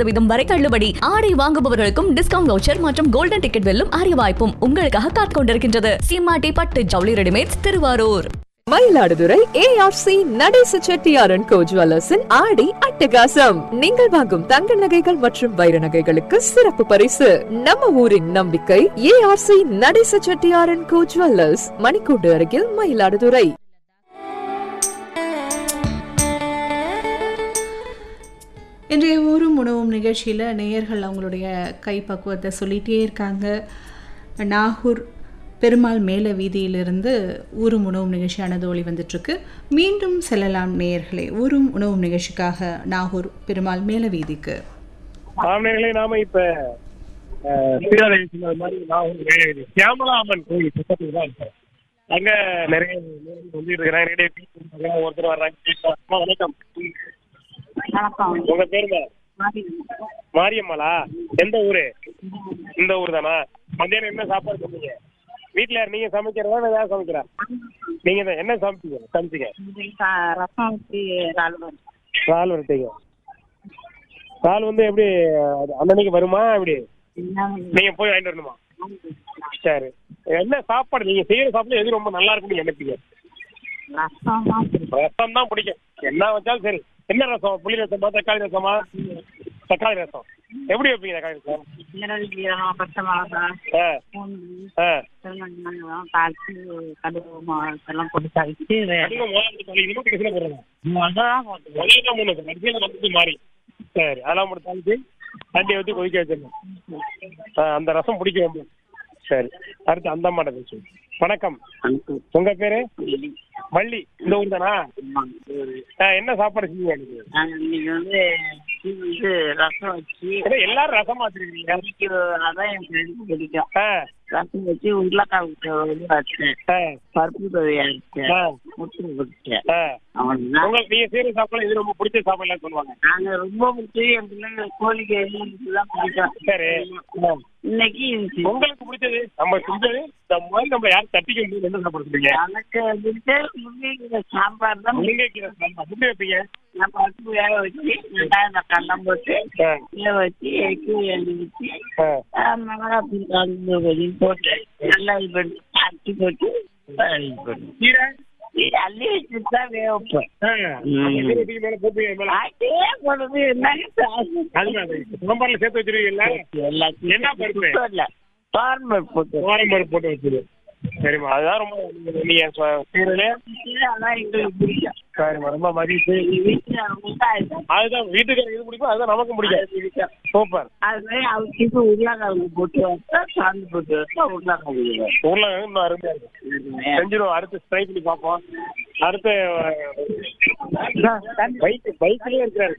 சதவீதம் வரை தள்ளுபடி ஆடை வாங்குபவர்களுக்கும் டிஸ்கவுண்ட் வவுச்சர் மற்றும் கோல்டன் டிக்கெட் வெல்லும் அரிய வாய்ப்பும் உங்களுக்காக காத்துக் கொண்டிருக்கின்றது சிமாட்டி பட்டு ஜவுளி ரெடிமேட்ஸ் திருவாரூர் மயிலாடுதுறை ஏஆர்சி நடேச செட்டியாரன் கோ ஜுவல்லர்ஸின் ஆடி அட்டகாசம் நீங்கள் வாங்கும் தங்க நகைகள் மற்றும் வைர நகைகளுக்கு சிறப்பு பரிசு நம்ம ஊரின் நம்பிக்கை ஏஆர்சி நடேச செட்டியாரன் கோ ஜுவல்லர்ஸ் மணிக்கூடு அருகில் மயிலாடுதுறை இன்றைய ஊரும் உணவும் நிகழ்ச்சியில் நேயர்கள் அவங்களுடைய கைப்பக்குவத்தை சொல்லிகிட்டே இருக்காங்க நாகூர் பெருமாள் மேல வீதியிலிருந்து ஊரும் உணவும் நிகழ்ச்சியானது ஒளி வந்துட்டுருக்கு மீண்டும் செல்லலாம் நேயர்களே ஊரும் உணவும் நிகழ்ச்சிக்காக நாகூர் பெருமாள் மேல வீதிக்கு ஆமனைகளே நாம இப்ப அஹ், சீராதை சொன்னது மாதிரி நான் ஒரு வேலையில் சியாமலா அம்மன் கோயில் பக்கத்துல தான் இருக்கேன் அங்க நிறைய நேயர்கள் வந்து இருக்கிறாங்க நிறைய பேர் இருக்காங்க. ஒருத்தர் வர்றாங்க பேசுறாங்க. அம்மா, வணக்கம் வணக்கம் உங்க பேருங்க மாரியம்மாளா எந்த ஊரு இந்த ஊர் தானா மத்தியானம் என்ன சாப்பாடு சொன்னீங்க வீட்டுல யார் நீங்க சமைக்கிறதா இல்ல யார் சமைக்கிறா நீங்க தான் என்ன சமைச்சீங்க சமைச்சீங்க ச- ரசம் வச்சு இறால் வறுத்து. இறால் வறுத்தீங்க இறால் வந்து எப்படி அது அன்னன்னைக்கு வருமா எப்படி என்னங்க நீங்க போய் வாங்கிட்டு வரணுமா சரி என்ன சாப்பாடு நீங்க செய்யற சாப்பாடு எது ரொம்ப நல்லா இருக்கும்னு நினைப்பீங்க ரசம் தான் பிடிக்கும். ரசம் தான் பிடிக்கும் என்ன வச்சாலும் சரி என்ன ரசம் புளி ரசமா தக்காளி ரசமா தக்காளி ரசம் எப்படி வைப்பீங்க தக்காளி ரசம் மிளகு, ஜீரகம், பச்சை மிளகாய், ஆ பூண்டு, ஆ பெருங்காயம் தாளிச்சு கடுகு மா- எல்லாம் போட்டு தாளிச்சு வே- அதிகம் முதல்ல தக்காளி இதுவும் கடைசியில் போடுறாங்க முதல்லாம் போட்டு முதல்ல தான் மூணு கடைசியில் வந்து மாறி சரி அதெல்லாம் மட்டும் தாளிச்சு தண்ணியை ஊற்றி கொதிக்க வச்சிடணும் ஆ, அந்த ரசம் பிடிக்கும் ரொம்ப. சரி அடுத்து அந்த அம்மாட்ட பேசு வணக்கம் உங்க பேரு வள்ளி இந்த ஊர் தானா ஆ, என்ன சாப்பாடு செஞ்சீங்க இன்னைக்கு? நாங்க இன்னைக்கு வந்து இது ரசம் வச்சு ஏன்னா எல்லாரும் ரசமா வச்சிருக்கீங்க இன்னைக்கு அதான் என் ஃப்ரெண்டுக்கு பிடிக்கும் ஆ, ரசம் வச்சு உருளைக்காய் வந்து வச்சேன் ஆ, பருப்பு தொகையா இருக்கு ஆ, முட்டை பிடிச்சேன் ஆ. அவனுக்கு உங்களுக்கு நீங்க செய்யற சாப்பாடு இது ரொம்ப பிடிச்ச சாப்பாடு சொல்லுவாங்க நாங்க ரொம்ப பிடிச்சி என் பிள்ளைங்க கோழிக்கு எல்லாம் பிடிக்கும் சரி ஆ. இன்னைக்கு இருந்துச்சு. உங்களுக்கு பிடிச்சது நம்ம செஞ்சது இந்த மாதிரி நம்ம யாரும் தட்டிக்க முடியும் என்ன சாப்பாடு சொல்றீங்க எனக்கு பிடிச்ச முருங்கைக்கீரை சாம்பார் தான் முருங்கைக்கீரை சாம்பார். எப்படி வைப்பீங்க நான் பருப்பு வேக வச்சு வெங்காயம் தக்காளம் போட்டு ஆ, வேக வச்சு எக்கு எண்ணெய் வச்சு ஆ. மிளகாத்தூள் கலந்து கொஞ்சம் போட்டு நல்லா இது பண்ணி அரிசி போட்டு இது பண்ணி கீரை இது அள்ளி வச்சுட்டு தான் வேக வைப்பேன் ஆ. அப்ப கீரை தூக்கி மேல போட்டுவீங்க மேல அதே போடுறது என்னங்க சாசு? அதுதான் அது. சாம்பார்ல சேர்த்து வச்சிருவீங்கல்ல எல்லாத்தையும் என்ன பருப்பு? இல்ல பாரம் பருப்பு போட்டு ஓரம் பருப்பு போட்டு வச்சிரு சரிம்மா அதுதான் ரொம்ப நீங்க- நீங்க சொ- செய்யறதுல அதான் எங்களுக்கு பிடிக்கும் சரிம்மா ரொம்ப மதிப்பு வீட்டுல ரொம்ப அதுதான் அதுதான் வீட்டுக்கு இது பிடிக்கும் அதுதான் நமக்கும் பிடிக்கும் சூப்பர் அது மாதிரி அவருக்கு உருளைக்கிழங்கு போட்டு வச்சா சாந்து போட்டு வச்சா உருளைக்கிழங்கு உருளைக்கிழங்கு இன்னும் அருமையா இருக்கும் செஞ்சிருவோம் அடுத்து ட்ரை பண்ணி பார்ப்போம் அடுத்து பைக் பைக்லயே இருக்கிறாரு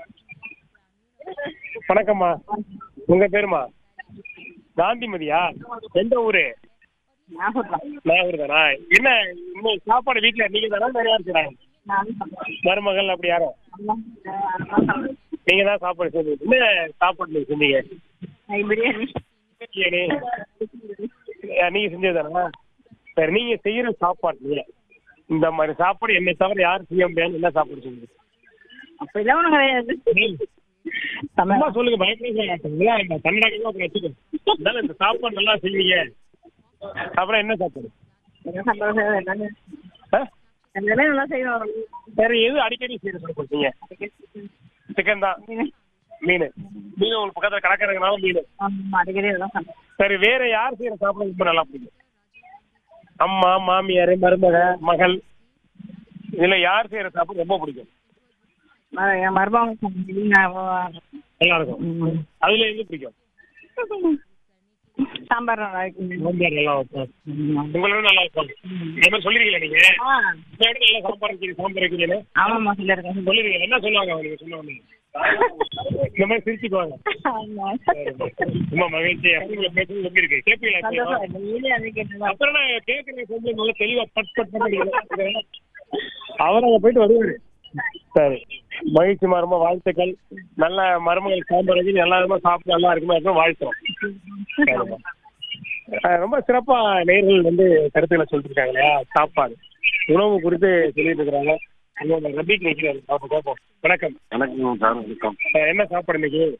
வணக்கம்மா உங்க பேருமா காந்திமதியா எந்த ஊரு நாகூர் தானா என்ன இன்னும் சாப்பாடு வீட்டுல நீங்க தானா வேற யார் இருக்கிறாங்க மருமகள் அப்படி யாரும் நீங்க தான் சாப்பாடு செஞ்சீங்க என்ன சாப்பாடு நீங்க செஞ்சீங்க பிரியாணி பிரியாணி ஆ, நீங்க செஞ்சதுதானா சரி நீங்க செய்யற சாப்பாட்டுல இந்த மாதிரி சாப்பாடு என்னை தவிர யாரும் செய்ய முடியாது என்ன சாப்பாடு சொல்லுங்க அப்படிலாம் ஒண்ணும் கிடையாது சும்மா சொல்லுங்க பயப்படாதீங்க இந்த கன்னடாக்கெல்லாம் அப்புறம் வச்சுக்கோங்க இருந்தாலும் இந்த சாப்பாடு நல்லா செய்வீங்க அப்புறம் என்ன சாப்பாடு சந்தோஷம் எல்லாமே ஆ? எல்லாமே நல்லா செய்வோம் வேற எது அடிக்கடி செய்யற சாப்பிடுறீங்க சிக்கன் தான் மீன் மீன் உங்களுக்கு பக்கத்துல கடற்கரைனால மீன் ஆமா, அடிக்கடி இதெல்லாம் சாப்பிடுவோம். சரி வேற யார் செய்யற சாப்பாடு ரொம்ப நல்லா பிடிக்கும் அம்மா மாமியார் மருமக மகள் இதுல யார் செய்யற சாப்பாடு ரொம்ப பிடிக்கும் ம- என் மருமகன் சமையல் நான் நல்லா இருக்கும் ம். அதுல எது பிடிக்கும் சாம்பார் நல்லா இருக்கு மாமியார் நல்லா வைப்பாங்க உங்களோட நல்லா வைப்பாங்க இந்த மாதிரி சொல்லிருக்கீங்களா நீங்க ஆ, இந்த இடம் நல்லா சாம்பார் வைக்கிறீங்க சாம்பார் வைக்கிறீங்கன்னு ஆமாம்மா சொல்லிருக்கேன் சொல்லிருக்கீங்க என்ன சொல்லுவாங்க அவங்க சொன்னவங்க இந்த மாதிரி சிரிச்சுக்குவாங்க ஆமா. சரிம்மா. ரொம்ப மகிழ்ச்சி உங்களை பேசுறது எப்படி இருக்கு கேட்பீங்களா சந்தோஷம் இந்த வீடியோ அது கேட்டதா அப்புறம் நான் கேட்கறேன் கொஞ்சம் நல்லா தெளிவா பட் பட் பண்ணி அவர் அங்க போயிட்டு வருவாரு சரி மகிழ்ச்சிமா ரொம்ப வாழ்த்துக்கள் நல்ல மருமகள் சாம்பார் வச்சு நல்லா இருக்குமா சாப்பிட்டு நல்லா இருக்குமா இருக்கும் வாழ்த்துறோம் சரிம்மா. அஹ் ரொம்ப சிறப்பா நேர்கள் வந்து கருத்துக்களை சொல்லிட்டு இருக்காங்க இல்லையா சாப்பாடு உணவு குறித்து சொல்லிட்டு இருக்கிறாங்க உங்களோட ரபிக் நிற்கிறாரு அப்ப கேட்போம் வணக்கம் வணக்கம் சார் வணக்கம் அஹ் என்ன சாப்பாடு இன்னைக்கு